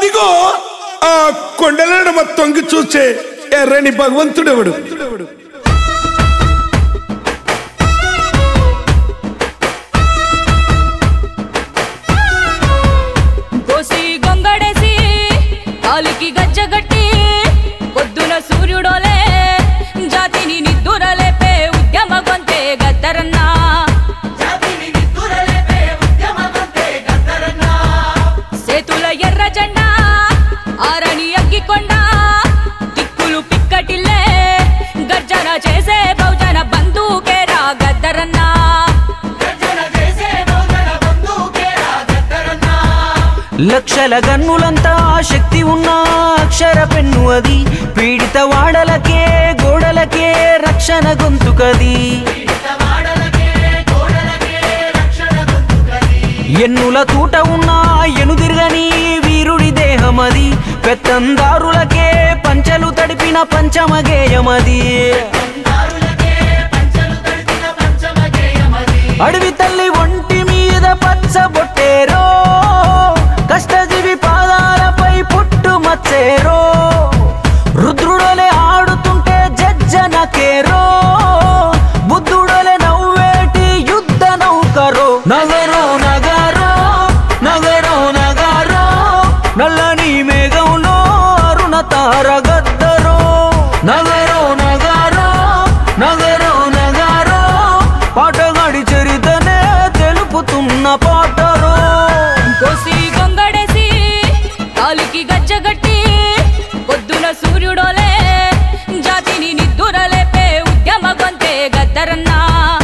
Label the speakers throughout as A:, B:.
A: అదిగో ఆ కొండలడమ తొంగి చూసే ఎర్రని భగవంతుడెవడు
B: కోసి గొంగడేసి కాలికి గజ్జగట్టి పొద్దున సూర్యుడోలే జాతిని నిద్దురలేపే ఉద్యమ గొంతే గద్దరన్నా సేతుల ఎర్ర జెండా ఆరని అగ్గికొండ దిక్కులు పిక్కటిల్లే గర్జన చేసే బహుజన బంధుకేరా గద్దరన్నా
C: లక్షల గన్నులంతా శక్తి ఉన్న అక్షర పెన్ను అది పీడిత వాడలకే గోడలకే రక్షణ గొంతుకది ఎన్నుల తూట ఉన్న ఎనుదిరగని వీరుడి దేహమది పెత్తందారులకే పంచలు తడిపిన పంచమగేయమది అడవి తల్లి ఒంటి మీద పచ్చబొట్టేరో కష్టజీవి పాదాలపై పుట్టు మచ్చేరో రుద్రుడోలే ఆడుతుంటే జజ్జనకేరో బుద్ధుడోలే నవ్వేటి యుద్ధ నౌకరో నగరో నగరో నగరో నగరో నల్లని మేఘంలో అరుణ తారగద్దరో నగరో నగరో నగరో నగరో పాటగాడి చరితనే తెలుపుతున్న పాటరో
B: కోసి గొంగడేసి కాలికి గజ్జగట్టి పొద్దున సూర్యుడోలే జాతిని నిద్దురలేపే ఉద్యమ గొంతే గద్దరన్నా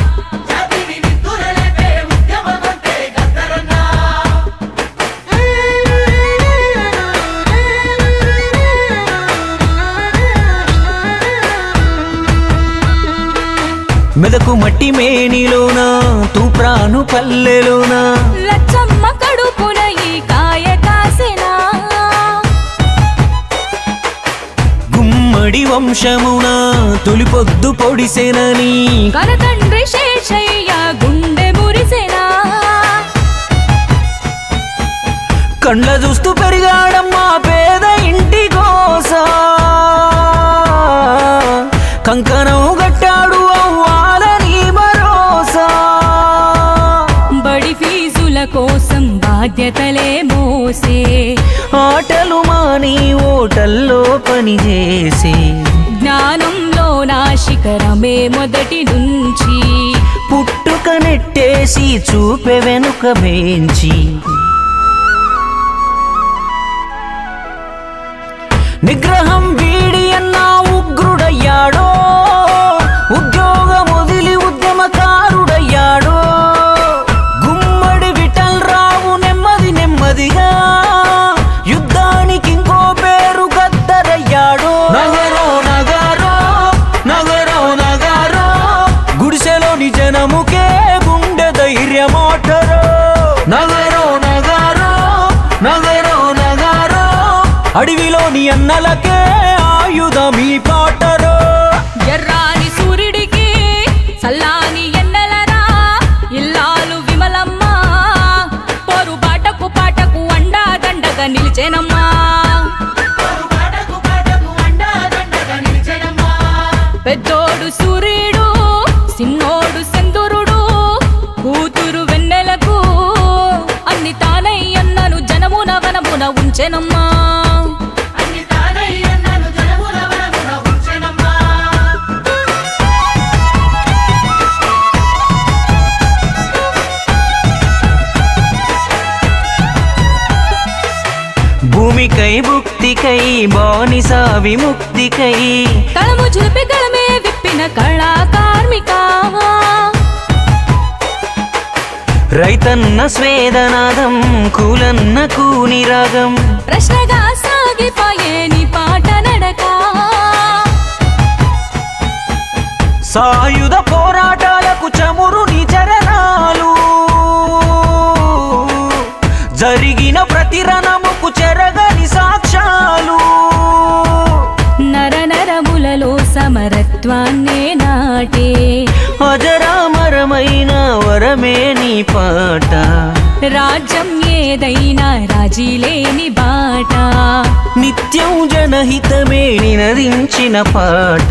C: మెదకు మట్టి మేనిలోన తూప్రాను పల్లెలోన
B: లచ్చమ్మ కడుపున ఈ కాయ కాసెనా
C: గుమ్మడి వంశమున తొలిపొద్దు పొడిసెనని
B: కనతండ్రి శేషయ్య గుండె మురిసెనా
C: కండ్ల చూస్తూ పెరిగాడమ్మా పేద ఇంటి కోస కంకణం గట్టాడు అవ్వాలని భరోసా
B: బడి ఫీజుల కోసం బాధ్యతలే మోసే
C: ఆటలు మాని ఓటల్లో పనిచేసి
B: జ్ఞానంలో నా శిఖరమే మొదటి నుంచి
C: పుట్టుక నెట్టేసి చూపె వెనుక బేంచి నిగ్రహం వీడి అన్న ఉగ్రుడయ్యాడో ఉద్యోగం వదిలి ఉద్యమకారుడయ్యాడో గుమ్మడి విఠల్ రావు నెమ్మది నెమ్మదిగా యుద్ధానికి ఇంకో పేరు గద్దరయ్యాడో నగరో నగరో నగరో నగరో గుడిసెలోని జనముకే గుండె ధైర్యమాటరో నగరో నగరో నగరో నగరో అడవిలోని అన్నలకే ఆయుధమీ పాటరో
B: ఎర్రాని సూర్యుడికి చల్లాని ఎన్నెలరా ఇల్లాలు విమలమ్మ పోరు బాటకు పాటకు అండా దండగా నిలిచేనమ్మా పెద్దోడు సూర్యుడు సిన్నోడు సెందురుడు కూతురు వెన్నెలకు అన్ని తానై అన్నను జనమున వనమున ఉంచెనమ్మా
C: భూమికై భుక్తికై బానిస విముక్తికై
B: కళము చులిపి గళమే విప్పిన కళా కార్మిక
C: రైతన్న స్వేదనాదం కూలన్న కూని రాగం
B: ప్రశ్నగా సాగిపోయే నీ పాట నడక
C: సాయుధ పోరాటాలకు చమురు నిచరణాలు జరిగిన ప్రతి రణముకు చెరగని సాక్ష్యాలు
B: నర నరములలో సమరత్వాన్నే నాటే
C: అజరామరమైన వరమే నీ పాట
B: రాజ్యం ఏదైనా రాజీ లేని బాట
C: నిత్యం జనహితమే నినదించిన పాట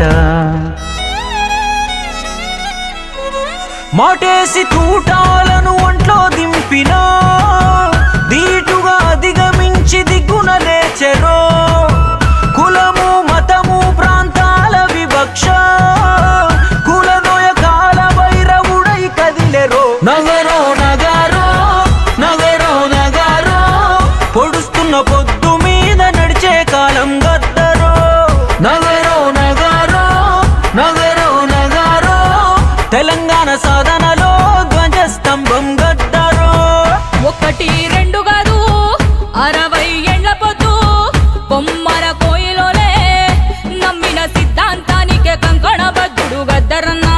C: మాటేసి తూటాలను ఒంట్లో దింపినా దీటుగా అధిగమించి దిగున లేచెరో కులము మతము ప్రాంతాల వివక్ష కులదోయ కాల వైరవుడై కదిలెరో నగరో నగారో నగరో నగారో పొడుస్తున్న పొద్దు మీద నడిచే కాలం గద్దరో నగరో నగారో నగరో నగారో తెలంగాణ సాధనలో ధ్వజస్తంభం గద్దరో
B: ఒకటి రెండు కాదు అరవై ఎండ్ల పొద్దు కొమ్మర కోయిలోలే నమ్మిన సిద్ధాంతానికే కంకణబద్ధుడు గద్దరన్నా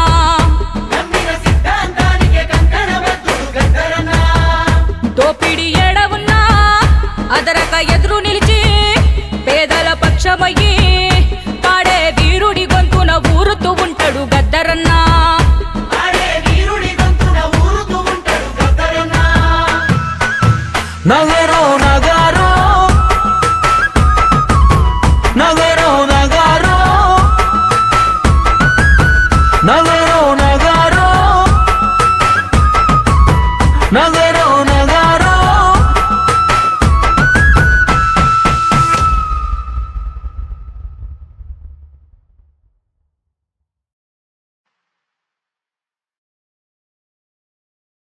B: దోపిడి ఏడవున్నా అదరక ఎదురు నిలిచి పేదల పక్షమయ్యి పాడే వీరుడి గొంతున ఊరుతూ ఉంటాడు గద్దరన్నా
C: నగరో నగారో నగరో నగారో నగరో